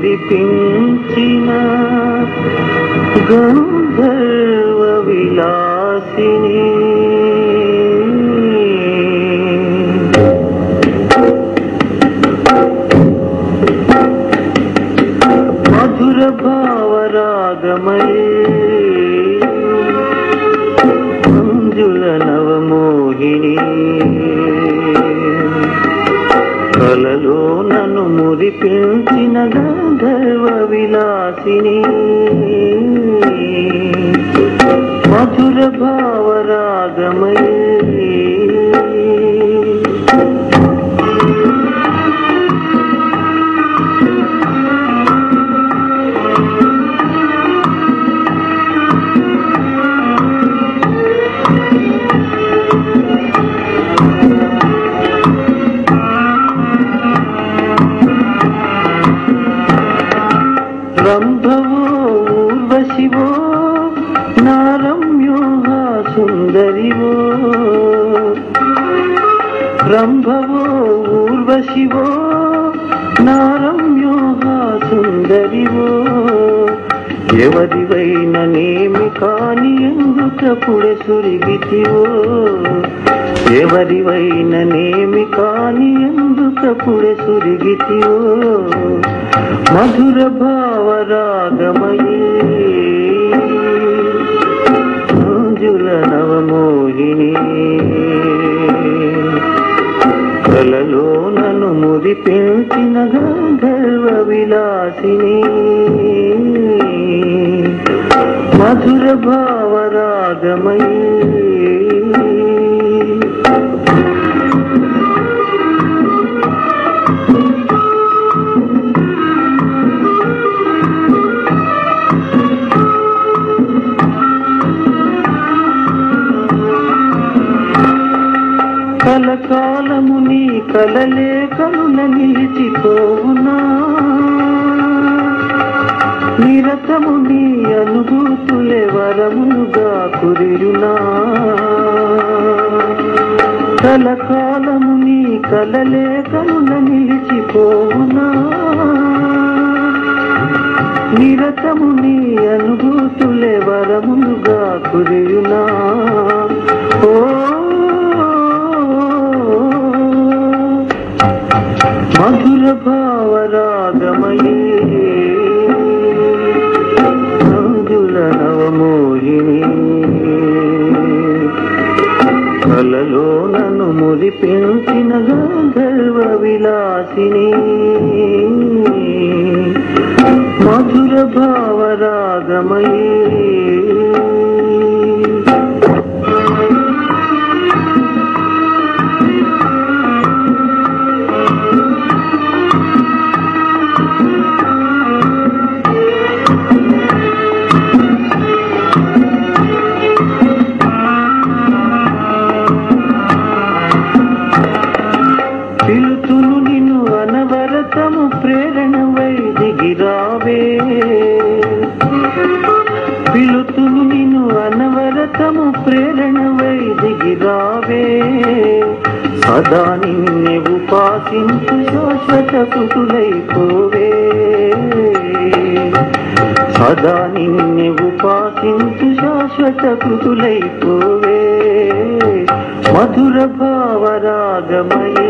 మురిపించిన గంధర్వ విలాసిని మధుర భావరాగమై మంజుల నవమోహిని కలలో నన్ను మురిపించిన గంధర్వ విలాసిని మధుర భావరాగమై రంభవో ఊర్వశివో నారమ్యోహ సుందరివో రంభవో ఊర్వశివో నారమ్యోహ సుందరివో ఎవరివైన నేమి కాని ఎందుకప్పుడే సురిగితివో ఎవరివైన నేమి కాని ఎందుకప్పుడే సురిగితివో మధుర భావరాగమయీ మంజుల నవమోహిని కలలో నన్ను మురిపించిన గంధర్వ విలాసిని మధుర భావరాగమయీ కలకాలము నీ కలలే కనుల నిలిచిపోవునా నిరతము నీ అనుభూతులే వరములుగా కురియునా కలకాలము నీ కలలే కనుల నిలిచిపోవునా నిరతము నీ అనుభూతులే వరములుగా కురియునా ఓ మధుర భావరాగమయీ మంజుల నవమోహిని కలలో నన్ను మురిపించిన గంధర్వ విలాసిని మధుర భావరాగమయీ పిలుతును నిన్ను అనవరతము ప్రేరణ వైదిగిరావే పిలుతును నిన్ను అనవరతము ప్రేరణ వైదిగిరావే సదా నిన్నే ఉపాసించు శాశ్వత కుటులైపోవే సదా నిన్నే ఉపాసించు శాశ్వత కృతులైపోవే మధుర భావరాగమయ